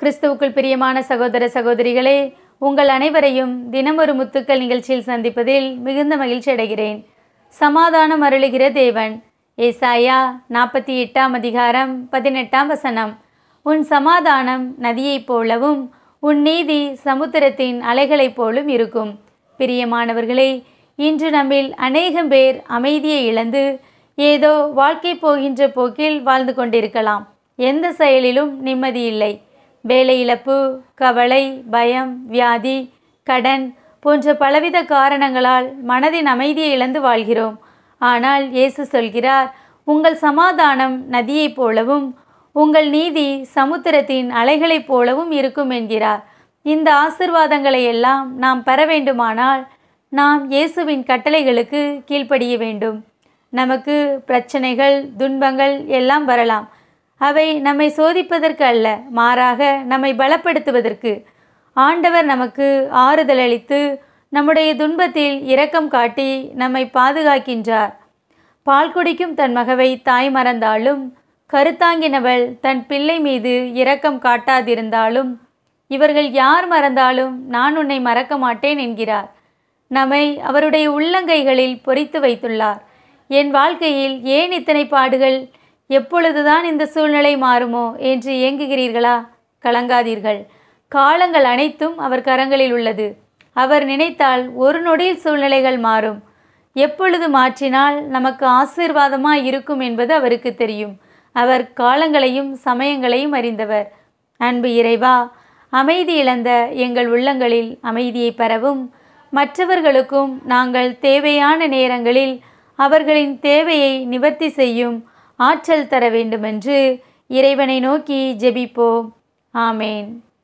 கிறிஸ்துவுக்குள் பிரியமான சகோதர சகோதரிகளே உங்கள் அனைவரையும் தினமொரு முத்துக்கள் நிகழ்ச்சியில் சந்திப்பதில் மிகுந்த மகிழ்ச்சி அடைகிறேன் சமாதானம் அருளுகிற தேவன் ஏசாயா நாற்பத்தி எட்டாம் அதிகாரம் பதினெட்டாம் வசனம் உன் சமாதானம் நதியைப் போலவும் உன் நீதி சமுத்திரத்தின் அலைகளைப் போலும் இருக்கும் பிரியமானவர்களே இன்று நம்மில் அநேகம் பேர் அமைதியை இழந்து ஏதோ வாழ்க்கை போகின்ற போக்கில் வாழ்ந்து கொண்டிருக்கலாம் எந்த செயலிலும் நிம்மதி இல்லை வேலை இழப்பு கவலை பயம் வியாதி கடன் போன்ற பலவித காரணங்களால் மனதின் அமைதியை இழந்து வாழ்கிறோம் ஆனால் இயேசு சொல்கிறார் உங்கள் சமாதானம் நதியைப் போலவும் உங்கள் நீதி சமுத்திரத்தின் அலைகளைப் போலவும் இருக்கும் என்கிறார் இந்த ஆசிர்வாதங்களை எல்லாம் நாம் பெற வேண்டுமானால் நாம் இயேசுவின் கட்டளைகளுக்கு கீழ்ப்படிய வேண்டும் நமக்கு பிரச்சனைகள் துன்பங்கள் எல்லாம் வரலாம் அவை நம்மை சோதிப்பதற்கு அல்ல மாறாக நம்மை பலப்படுத்துவதற்கு ஆண்டவர் நமக்கு ஆறுதல் அளித்து நம்முடைய துன்பத்தில் இரக்கம் காட்டி நம்மை பாதுகாக்கின்றார் பால் குடிக்கும் தன் மகவை தாய் மறந்தாலும் கருத்தாங்கினவள் தன் பிள்ளை மீது இரக்கம் காட்டாதிருந்தாலும் இவர்கள் யார் மறந்தாலும் நான் உன்னை மறக்க மாட்டேன் என்கிறார் நம்மை அவருடைய உள்ளங்கைகளில் பொறித்து வைத்துள்ளார் என் வாழ்க்கையில் ஏன் இத்தனை பாடுகள் எப்பொழுதுதான் இந்த சூழ்நிலை மாறுமோ என்று ஏங்குகிறீர்களா கலங்காதீர்கள் காலங்கள் அனைத்தும் அவர் கரங்களில் உள்ளது அவர் நினைத்தால் ஒரு நொடியில் சூழ்நிலைகள் மாறும் எப்பொழுது மாற்றினால் நமக்கு ஆசீர்வாதமாய் இருக்கும் என்பது அவருக்கு தெரியும் அவர் காலங்களையும் சமயங்களையும் அறிந்தவர் அன்பு இறைவா அமைதி இழந்த எங்கள் உள்ளங்களில் அமைதியை பெறவும் மற்றவர்களுக்கும் நாங்கள் தேவையான நேரங்களில் அவர்களின் தேவையை நிவர்த்தி செய்யும் ஆற்றல் தர வேண்டுமென்று இறைவனை நோக்கி ஜெபிப்போம் ஆமேன்